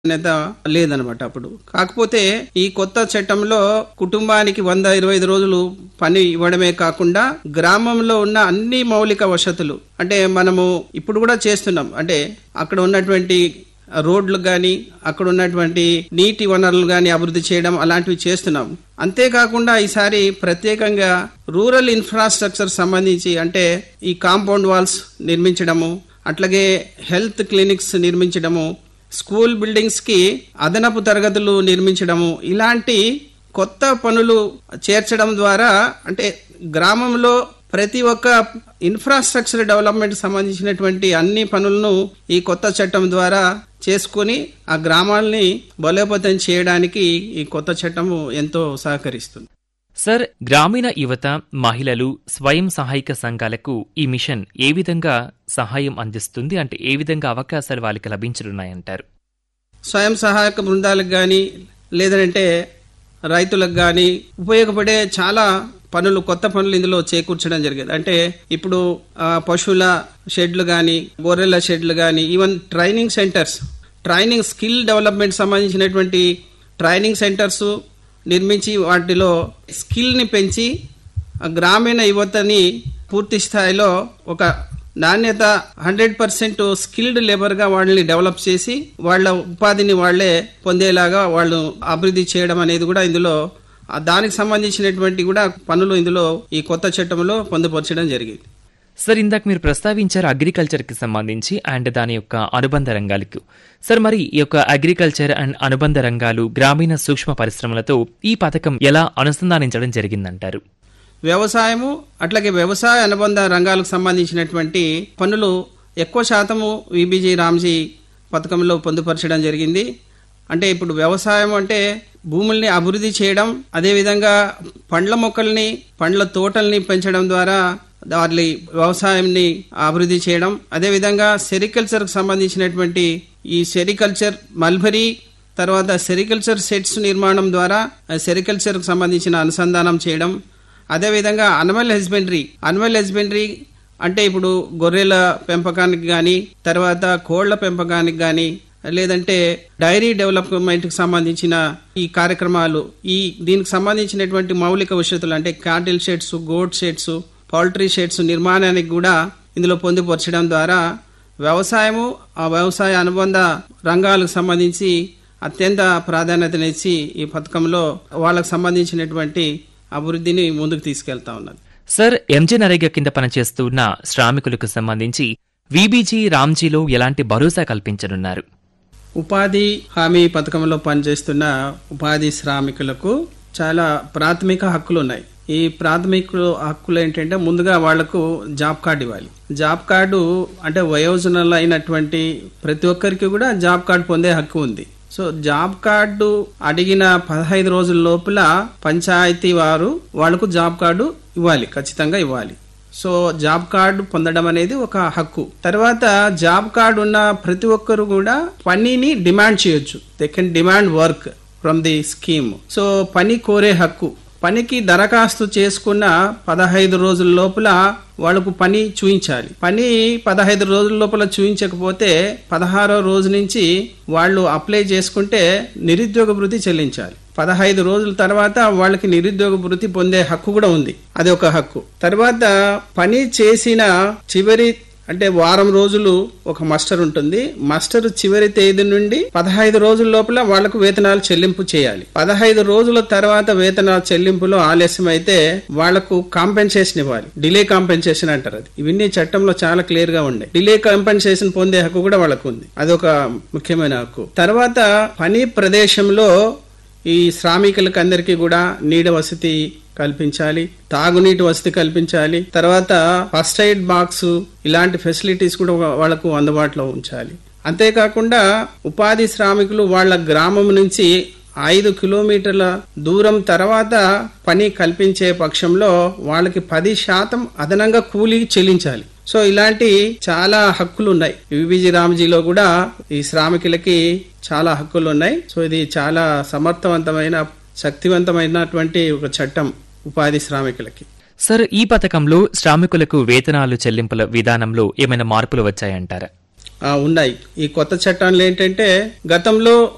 ప్రాధాన్యత లేదనమాట అప్పుడు కాకపోతే ఈ కొత్త చట్టంలో కుటుంబానికి వంద ఇరవై ఐదు రోజులు పని ఇవ్వడమే కాకుండా గ్రామంలో ఉన్న అన్ని మౌలిక వసతులు అంటే మనము ఇప్పుడు కూడా చేస్తున్నాం అంటే అక్కడ ఉన్నటువంటి రోడ్లు కానీ అక్కడ ఉన్నటువంటి నీటి వనరులు కానీ అభివృద్ధి చేయడం అలాంటివి చేస్తున్నాం అంతేకాకుండా ఈసారి ప్రత్యేకంగా రూరల్ ఇన్ఫ్రాస్ట్రక్చర్ సంబంధించి అంటే ఈ కాంపౌండ్ వాల్స్ నిర్మించడము అట్లాగే హెల్త్ క్లినిక్స్ నిర్మించడము స్కూల్ బిల్డింగ్స్ కి అదనపు తరగతులు నిర్మించడము ఇలాంటి కొత్త పనులు చేర్చడం ద్వారా అంటే గ్రామంలో ప్రతి ఒక్క ఇన్ఫ్రాస్ట్రక్చర్ డెవలప్మెంట్ సంబంధించినటువంటి అన్ని పనులను ఈ కొత్త చట్టం ద్వారా చేసుకొని ఆ గ్రామాల్ని బలోపేతం చేయడానికి ఈ కొత్త చట్టము ఎంతో సహకరిస్తుంది సార్ గ్రామీణ యువత మహిళలు స్వయం సహాయక సంఘాలకు ఈ మిషన్ ఏ విధంగా సహాయం అందిస్తుంది అంటే ఏ విధంగా అవకాశాలు వాళ్ళకి లభించనున్నాయంటారు స్వయం సహాయక బృందాలకు కానీ లేదంటే రైతులకు కానీ ఉపయోగపడే చాలా పనులు కొత్త పనులు ఇందులో చేకూర్చడం జరిగేది అంటే ఇప్పుడు ఆ, పశువుల షెడ్లు కానీ గొర్రెల షెడ్లు కానీ even training centres training skill development సంబంధించినటువంటి ట్రైనింగ్ సెంటర్స్ నిర్మించి వాటిలో స్కిల్ని పెంచి ఆ గ్రామీణ యువతని పూర్తి స్థాయిలో ఒక నాణ్యత హండ్రెడ్ పర్సెంట్ స్కిల్డ్ లేబర్ గా వాళ్ళని డెవలప్ చేసి వాళ్ళ ఉపాధిని వాళ్లే పొందేలాగా వాళ్ళు అభివృద్ధి చేయడం అనేది కూడా ఇందులో ఆ దానికి సంబంధించినటువంటి కూడా పనులు ఇందులో ఈ కొత్త చట్టంలో పొందుపరచడం జరిగింది సార్ ఇందాక మీరు ప్రస్తావించారు అగ్రికల్చర్ కి సంబంధించి అండ్ దాని యొక్క అనుబంధ రంగాలకు సార్ మరి ఈ యొక్క అగ్రికల్చర్ అండ్ అనుబంధ రంగాలు గ్రామీణ సూక్ష్మ పరిశ్రమలతో ఈ పథకం ఎలా అనుసంధానించడం జరిగిందంటారు వ్యవసాయము అట్లాగే వ్యవసాయ అనుబంధ రంగాలకు సంబంధించినటువంటి పనులు ఎక్కువ శాతము విబిజీ రామ్జీ పథకంలో పొందుపరచడం జరిగింది అంటే ఇప్పుడు వ్యవసాయం అంటే భూముల్ని అభివృద్ధి చేయడం అదేవిధంగా పండ్ల మొక్కల్ని పండ్ల తోటల్ని పెంచడం ద్వారా వాటి వ్యవసాయంని అభివృద్ధి చేయడం అదేవిధంగా సెరికల్చర్కి సంబంధించినటువంటి ఈ సెరికల్చర్ మల్బరీ తర్వాత సెరికల్చర్ సెట్స్ నిర్మాణం ద్వారా సెరికల్చర్కి సంబంధించిన అనుసంధానం చేయడం అదేవిధంగా అనిమల్ హస్బెండరీ అనిమల్ హస్బెండరీ అంటే ఇప్పుడు గొర్రెల పెంపకానికి కానీ తర్వాత కోళ్ల పెంపకానికి కానీ లేదంటే డైరీ డెవలప్మెంట్కి సంబంధించిన ఈ కార్యక్రమాలు ఈ దీనికి సంబంధించినటువంటి మౌలిక వసతులు అంటే cattle sheds goat sheds poultry sheds నిర్మాణానికి కూడా ఇందులో పొందుపరచడం ద్వారా వ్యవసాయము ఆ వ్యవసాయ అనుబంధ రంగాలకు సంబంధించి అత్యంత ప్రాధాన్యతనిచ్చి ఈ పథకంలో వాళ్ళకు సంబంధించినటువంటి అభివృద్ధిని ముందుకు తీసుకెళ్తా ఉన్నది సార్ ఎంజీ నరేగా కింద పనిచేస్తున్న శ్రామికులకు సంబంధించి వీబీజీ రామ్జీలో ఎలాంటి భరోసా కల్పించనున్నారు ఉపాధి హామీ పథకంలో పనిచేస్తున్న ఉపాధి శ్రామికులకు చాలా ప్రాథమిక హక్కులు ఉన్నాయి ఈ ప్రాథమిక హక్కులు ఏంటంటే ముందుగా వాళ్లకు జాబ్ కార్డు ఇవ్వాలి జాబ్ కార్డు అంటే వయోజనులు అయినటువంటి ప్రతి ఒక్కరికి కూడా జాబ్ కార్డు పొందే హక్కు ఉంది సో జాబ్ కార్డు అడిగిన పదహైదు రోజుల లోపల పంచాయతీ వారు వాళ్లకు జాబ్ కార్డు ఇవ్వాలి ఖచ్చితంగా ఇవ్వాలి సో జాబ్ కార్డు పొందడం అనేది ఒక హక్కు తర్వాత జాబ్ కార్డు ఉన్న ప్రతి ఒక్కరు కూడా పనిని డిమాండ్ చేయొచ్చు they can demand work from the scheme so పని కోరే హక్కు పనికి దరఖాస్తు చేసుకున్న పదహైదు రోజుల లోపల వాళ్ళకు పని చూయించాలి పని పదహైదు రోజుల లోపల చూయించకపోతే పదహారో రోజు నుంచి వాళ్ళు అప్లై చేసుకుంటే నిరుద్యోగ భృతి చెల్లించాలి పదహైదు రోజుల తర్వాత వాళ్ళకి నిరుద్యోగ భృతి పొందే హక్కు కూడా ఉంది అది ఒక హక్కు తర్వాత పని చేసిన చివరి అంటే వారం రోజులు ఒక మస్టర్ ఉంటుంది మస్టర్ చివరి తేదీ నుండి పదహైదు రోజుల లోపల వాళ్లకు వేతనాలు చెల్లింపు చేయాలి పదహైదు రోజుల తర్వాత వేతనాల చెల్లింపులో ఆలస్యం అయితే వాళ్లకు కాంపెన్సేషన్ ఇవ్వాలి డిలే కాంపెన్సేషన్ అంటారు అది ఇవన్నీ చట్టంలో చాలా క్లియర్ గా ఉన్నాయి డిలే కాంపెన్సేషన్ పొందే హక్కు కూడా వాళ్ళకు ఉంది అది ఒక ముఖ్యమైన హక్కు తర్వాత పని ప్రదేశంలో ఈ శ్రామికులకు అందరికీ కూడా నీడ వసతి కల్పించాలి తాగునీటి వసతి కల్పించాలి తర్వాత ఫస్ట్ ఎయిడ్ బాక్స్ ఇలాంటి ఫెసిలిటీస్ కూడా వాళ్లకు అందుబాటులో ఉంచాలి అంతేకాకుండా ఉపాధి శ్రామికులు వాళ్ళ గ్రామం నుంచి ఐదు కిలోమీటర్ల దూరం తర్వాత పని కల్పించే పక్షంలో వాళ్ళకి పది శాతం అదనంగా కూలీ చెల్లించాలి సో ఇలాంటి చాలా హక్కులు ఉన్నాయి వివిజి రామ్జీలో కూడా ఈ శ్రామికులకి చాలా హక్కులు ఉన్నాయి సో ఇది చాలా సమర్థవంతమైన శక్తివంతమైనటువంటి ఒక చట్టం ఉపాధి శ్రామికులకి సార్ ఈ పథకంలో శ్రామికులకు వేతనాలు చెల్లింపుల విధానంలో ఏమైనా మార్పులు వచ్చాయంటారా ఆ, ఉన్నాయి ఈ కొత్త చట్టాలు ఏంటంటే గతంలో